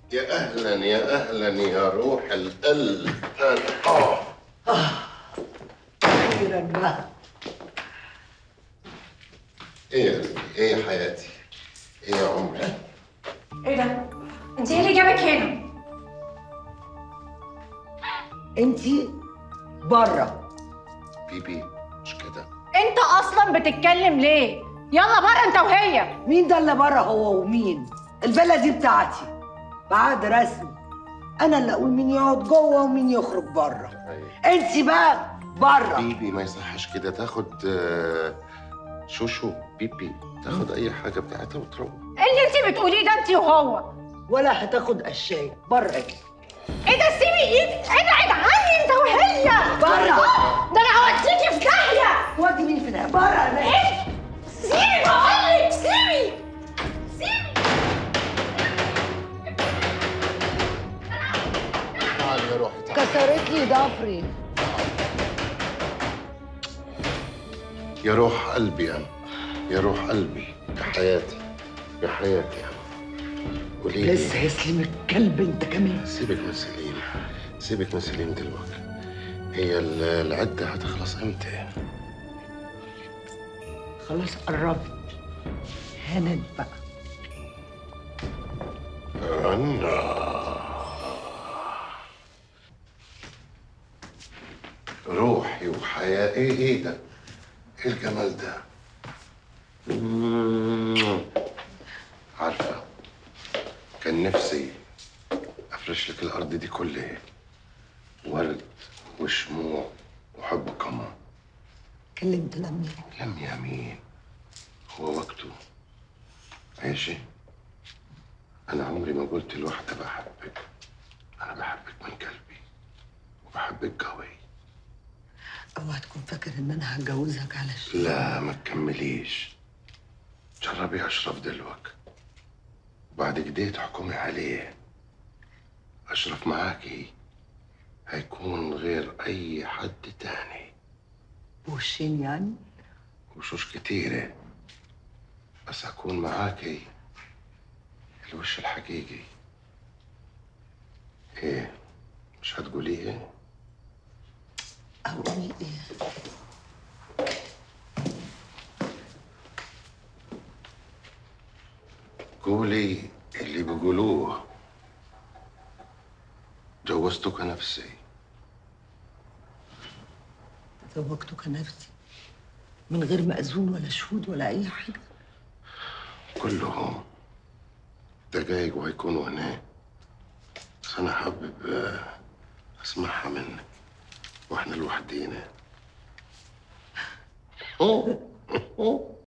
يا اهلا يا اهلا يا روح القلب اه اخيرا بقى ايه يا قلبي؟ ايه يا حياتي ايه يا عمري ايه ده؟ انت ايه اللي جابك هنا؟ انتي بره بيبي مش كده انت اصلا بتتكلم ليه؟ يلا بره انت وهي مين ده اللي بره هو ومين الفيلا دي بتاعتي بعد رسمي انا اللي اقول مين يقعد جوه ومين يخرج بره أيوة. انتي بقى بره بيبي ما يصحش كده تاخد آه، شوشو بيبي تاخد اي حاجه بتاعتها وتروح ايه اللي انت بتقوليه ده انت وهو؟ ولا هتاخد قشايه بره ايه ده سيبي ايدك ابعد عني انت وهي بره ده انا هوديكي في داهيه ودي مين في ده بره انا ايه؟ سيبي بقولك سيبي سيبي تعالي يا روحي تعالي كسرت لي ضفري يا روح قلبي انا يا روح قلبي يا حياتي يا حياتي انا قولي لي لسه يسلم الكلب انت كمان سيبك من سليم سيبك من سليم دلوقتي هي ال- العدة هتخلص امتى؟ خلاص قربت هانت بقى أنا روحي وحياة ايه ايه ده؟ ايه الجمال ده؟ مم. عارفة كان نفسي افرش لك الارض دي كلها ورد وشموع وحب كمان كلمت لمي لم يمين هو وقته ماشي أنا عمري ما قلت لواحدة بحبك أنا بحبك من قلبي وبحبك قوي اوعى تكون فاكر ان انا هتجوزك علشان لا ما تكمليش جربي أشرف دلوقتي وبعد كده تحكمي عليه أشرف معاكي هيكون غير أي حد تاني بوشين يعني وشوش كتيرة بس أكون معاكي الوش الحقيقي إيه مش هتقوليه اقول ايه قولي اللي بيقولوه جوزتك نفسي زوجتك نفسي من غير مأذون ولا شهود ولا اي حاجه كلهم دقايق وهيكونوا هنا بس أنا حابب آه، أسمعها منك وإحنا لوحدينا